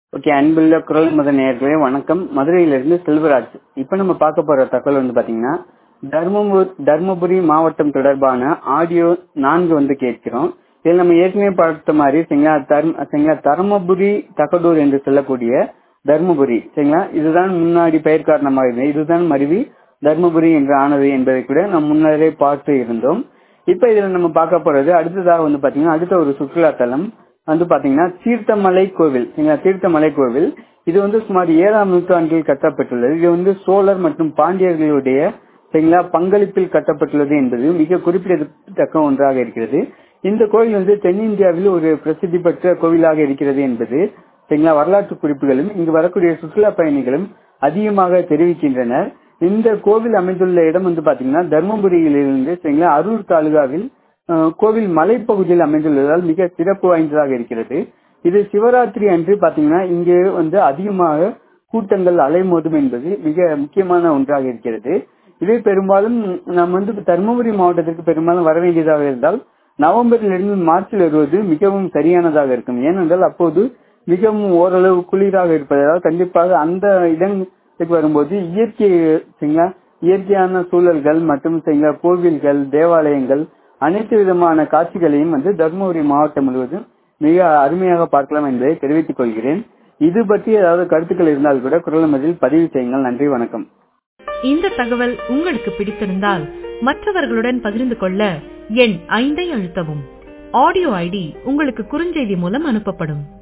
okay அன்புள்ள குரல் மத நேயர்களே வணக்கம் மதுரையிலிருந்து செல்வராஜ் இப்போ நம்ம பார்க்க போற தகவல் வந்து பாத்தீங்கன்னா தர்மபுரி தர்மபுரி மாவட்டம் தொடர்பான ஆடியோ நான்கு வந்து கேட்கிறோம் இதில் நம்ம ஏற்கனவே பார்த்த மாதிரி சரிங்களா தர்ம சரிங்களா தர்மபுரி தகடூர் என்று சொல்லக்கூடிய தர்மபுரி சரிங்களா இதுதான் முன்னாடி பெயர் காரணமாக இருந்தது இதுதான் மருவி தர்மபுரி என்று ஆனது என்பதை கூட நாம் முன்னரே பார்த்து இருந்தோம் இப்ப இதுல நம்ம பார்க்க போறது அடுத்ததாக வந்து பாத்தீங்கன்னா அடுத்த ஒரு சுற்றுலா தலம் வந்து பாத்தீங்கன்னா தீர்த்தமலை கோவில் சரிங்களா தீர்த்தமலை கோவில் இது வந்து சுமார் ஏழாம் நூற்றாண்டில் கட்டப்பட்டுள்ளது இது வந்து சோழர் மற்றும் பாண்டியர்களுடைய சரிங்களா பங்களிப்பில் கட்டப்பட்டுள்ளது என்பது மிக குறிப்பிடத்தக்க ஒன்றாக இருக்கிறது இந்த கோவில் வந்து தென்னிந்தியாவில் ஒரு பிரசித்தி பெற்ற கோவிலாக இருக்கிறது என்பது சரிங்களா வரலாற்று குறிப்புகளும் இங்கு வரக்கூடிய சுற்றுலா பயணிகளும் அதிகமாக தெரிவிக்கின்றனர் இந்த கோவில் அமைந்துள்ள இடம் வந்து பாத்தீங்கன்னா தர்மபுரியிலிருந்து சரிங்களா அரூர் தாலுகாவில் கோவில் மலைப்பகுதியில் அமைந்துள்ளதால் மிக சிறப்பு வாய்ந்ததாக இருக்கிறது இது சிவராத்திரி அன்று பாத்தீங்கன்னா இங்கே வந்து அதிகமாக கூட்டங்கள் அலைமோதும் என்பது மிக முக்கியமான ஒன்றாக இருக்கிறது இது பெரும்பாலும் நாம் வந்து தருமபுரி மாவட்டத்திற்கு பெரும்பாலும் வர வேண்டியதாக இருந்தால் நவம்பரிலிருந்து மார்ச்சில் வருவது மிகவும் சரியானதாக இருக்கும் ஏனென்றால் அப்போது மிகவும் ஓரளவு குளிராக இருப்பதால் கண்டிப்பாக அந்த இடத்துக்கு வரும்போது இயற்கை சரிங்களா இயற்கையான சூழல்கள் மற்றும் சரிங்களா கோவில்கள் தேவாலயங்கள் அனைத்து விதமான காட்சிகளையும் வந்து தருமபுரி மாவட்டம் முழுவதும் மிக அருமையாக பார்க்கலாம் என்பதை தெரிவித்துக் கொள்கிறேன் இது பற்றி ஏதாவது கருத்துக்கள் இருந்தால் கூட குரல் மதில் பதிவு செய்யுங்கள் நன்றி வணக்கம் இந்த தகவல் உங்களுக்கு பிடித்திருந்தால் மற்றவர்களுடன் பகிர்ந்து கொள்ள எண் ஐந்தை அழுத்தவும் ஆடியோ ஐடி உங்களுக்கு குறுஞ்செய்தி மூலம் அனுப்பப்படும்